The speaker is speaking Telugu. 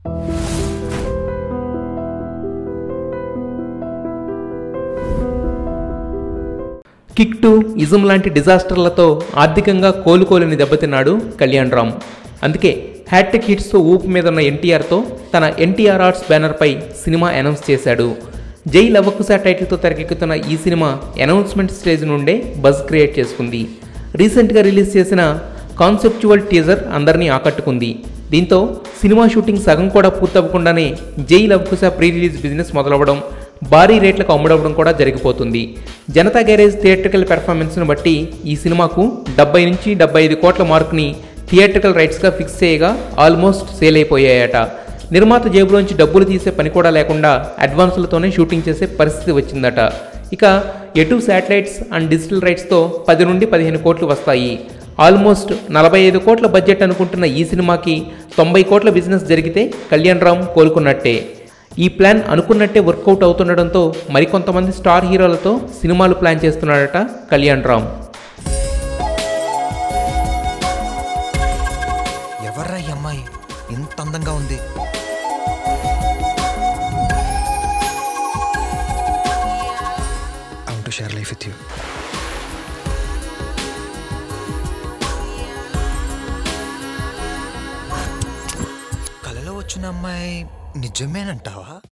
కిక్ టు ఇజం లాంటి డిజాస్టర్లతో ఆర్థికంగా కోలుకోలేని దెబ్బతిన్నాడు కళ్యాణ్ రామ్ అందుకే హ్యాట్రిక్ హిట్స్తో ఊపు మీద ఉన్న ఎన్టీఆర్తో తన ఎన్టీఆర్ ఆర్ట్స్ బ్యానర్పై సినిమా అనౌన్స్ చేశాడు జై లవకుశ టైటిల్తో తెరకెక్కుతున్న ఈ సినిమా అనౌన్స్మెంట్ స్టేజ్ నుండే బజ్ క్రియేట్ చేసుకుంది రీసెంట్గా రిలీజ్ చేసిన కాన్సెప్చువల్ టీజర్ అందరినీ ఆకట్టుకుంది దీంతో సినిమా షూటింగ్ సగం కూడా పూర్తవ్వకుండానే Jai Lavakusa pre release business మొదలవ్వడం భారీ రేట్లకు అమ్ముడవడం కూడా జరిగిపోతుంది జనతా గ్యారేజ్ థియేట్రికల్ పెర్ఫార్మెన్స్ను బట్టి ఈ సినిమాకు డెబ్బై నుంచి డెబ్బై ఐదు కోట్ల మార్కుని థియేట్రికల్ రైట్స్గా ఫిక్స్ చేయగా ఆల్మోస్ట్ సేల్ అయిపోయాయట నిర్మాత జేబులోంచి డబ్బులు తీసే పని కూడా లేకుండా అడ్వాన్సులతోనే షూటింగ్ చేసే పరిస్థితి వచ్చిందట ఇక ఎటు శాటిలైట్స్ అండ్ డిజిటల్ రైట్స్తో పది నుండి పదిహేను కోట్లు వస్తాయి ఆల్మోస్ట్ నలభై ఐదు కోట్ల బడ్జెట్ అనుకుంటున్న ఈ సినిమాకి తొంభై కోట్ల బిజినెస్ జరిగితే కళ్యాణ్ రామ్ కోలుకున్నట్టే ఈ ప్లాన్ అనుకున్నట్టే వర్కౌట్ అవుతుండడంతో మరికొంతమంది స్టార్ హీరోలతో సినిమాలు ప్లాన్ చేస్తున్నాడట కళ్యాణ్ రామ్ ఎవర్రా ఈ అమ్మాయి ఇంత అందంగా ఉంది I to share life with you కలలో వచ్చిన అమ్మాయి నిజమేనంటావా